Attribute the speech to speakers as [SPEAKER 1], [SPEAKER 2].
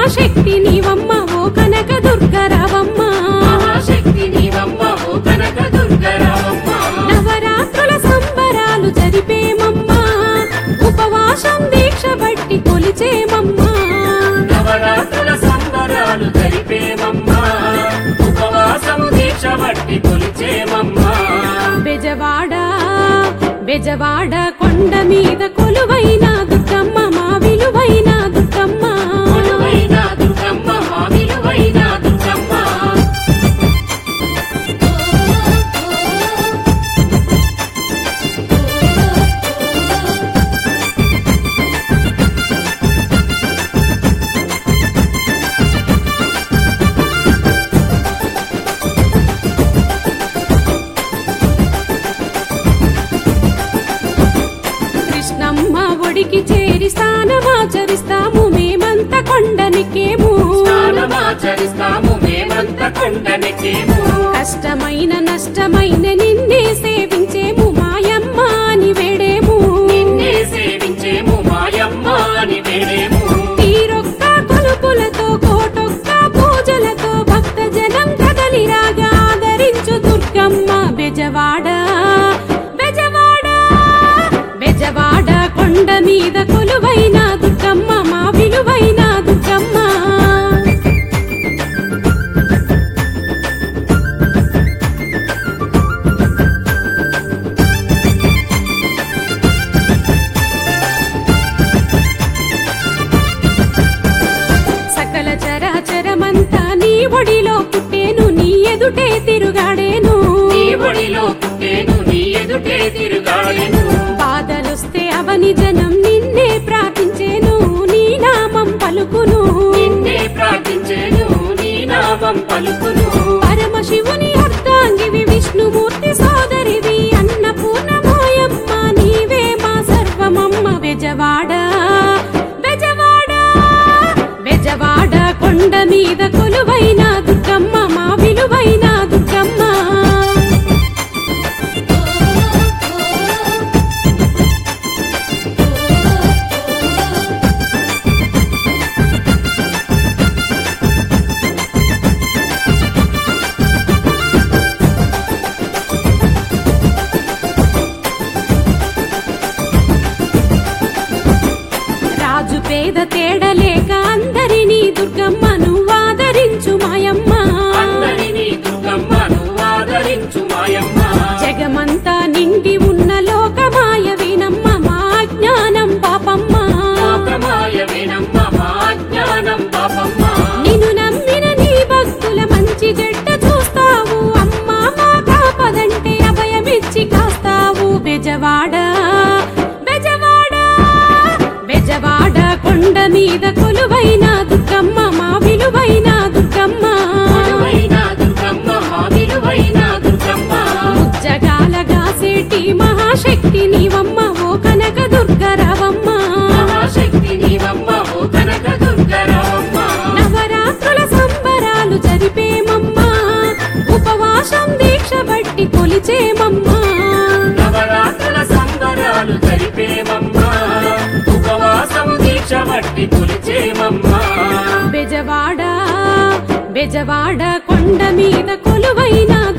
[SPEAKER 1] మహాశక్తి నీవమ్మ ఓ కనక దుర్గరావమ్మ
[SPEAKER 2] మహాశక్తి నీవమ్మ ఓ కనక దుర్గరావమ్మ
[SPEAKER 1] నవరాత్రుల సంబరాలు జరిపేమమ్మా ఉపవాసం దీక్ష బట్టి కొలిచేమమ్మా
[SPEAKER 2] నవరాత్రుల సంబరాలు జరిపేమమ్మా ఉపవాసము దీక్ష బట్టి కొలిచేమమ్మా
[SPEAKER 1] బెజవాడ బెజవాడ కొండ మీద కొలువైన దుర్గమ్మ మా విలువైన దుర్గమ్మ
[SPEAKER 2] కొలువైన దుర్గమ్మ మా విలువైన దుర్గమ్మ
[SPEAKER 1] కృష్ణమ్మ ఒడికి చేరి స్థానమాచరిస్తాము మేమంత కొండనికేము
[SPEAKER 2] స్నానమాచరిస్తాము మేమంత కొండనెక్కేము
[SPEAKER 1] కష్టమైన నష్టమైన నిన్నే సేవించేము మాయమ్మ అని వేడేము
[SPEAKER 2] నిన్నే సేవించేము మాయమ్మ అని వేడేము
[SPEAKER 1] తీరొక్క కొలుపులతో కోటొక్క పూజలతో భక్త జనం కదలిరాగా ఆదరించు దుర్గమ్మ బెజవాడ బెజవాడ బెజవాడ కొండ మీద కొలువైన దుర్గమ్మ మా విలువైన దుర్గమ్మ సకల చరాచరమంతా నీ ఒడిలో పుట్టేను నీ ఎదుటే తిరుగాడేను
[SPEAKER 2] నీ ఒడిలో పుట్టేను నీ ఎదుటే తిరుగాడెను
[SPEAKER 1] బాధలొస్తే అవని జనం నిన్నే ప్రార్థించేను నీ నామం పలుకును
[SPEAKER 2] నిన్నే ప్రార్థించేను నీ నామం పలుకును
[SPEAKER 1] పరమశివుని అర్ధాంగివి విష్ణుమూర్తి సోదరివి అన్నపూర్ణమోయమ్మ నీవే మా సర్వమమ్మ బెజవాడ బెజవాడ బెజవాడ కొండ మీద కొలువైన దుర్గమ్మ మా విలువైన దుర్గమ్మ రాజు పేద తేడలేక అందరినీ దుర్గమ్మను ఆదరించు మాయమ్మ
[SPEAKER 2] అందరినీ దుర్గమ్మను ఆదరించు మాయమ్మ
[SPEAKER 1] జగమంతా నిండి ఉన్న లోకమాయ వినమ్మ మా జ్ఞానం పాపమ్మ
[SPEAKER 2] లోకమాయ వినమ్మ మా జ్ఞానం పాపమ్మ
[SPEAKER 1] నిన్ను నమ్మిన నీ భక్తుల మంచి జడ్డ చూస్తావు అమ్మా మా కాపదంటే అభయమిచ్చి కాస్తావు బెజవాడ బెజవాడ బెజవాడ కొండ మీద కొలువైన దుర్గమ్మ మా విలువైన దుర్గమ్మ
[SPEAKER 2] కొలువైన దుర్గమ్మ మా విలువైన దుర్గమ్మ
[SPEAKER 1] ముజ్జగాల గాసేటి మహాశక్తి నీవమ్మ ఓ కనక దుర్గరావమ్మ
[SPEAKER 2] మహాశక్తి నీవమ్మ ఓ కనక దుర్గరావమ్మ
[SPEAKER 1] నవరాత్రుల సంబరాలు జరిపేమమ్మా ఉపవాసం దీక్ష బట్టి కొలిచేమమ్మా
[SPEAKER 2] నవరాత్రుల సంబరాలు జరిపేమమ్మా ఉపవాసం దీక్ష బట్టి కొలిచేమమ్మా
[SPEAKER 1] బెజవాడ బెజవాడ కొండ మీద కొలువైన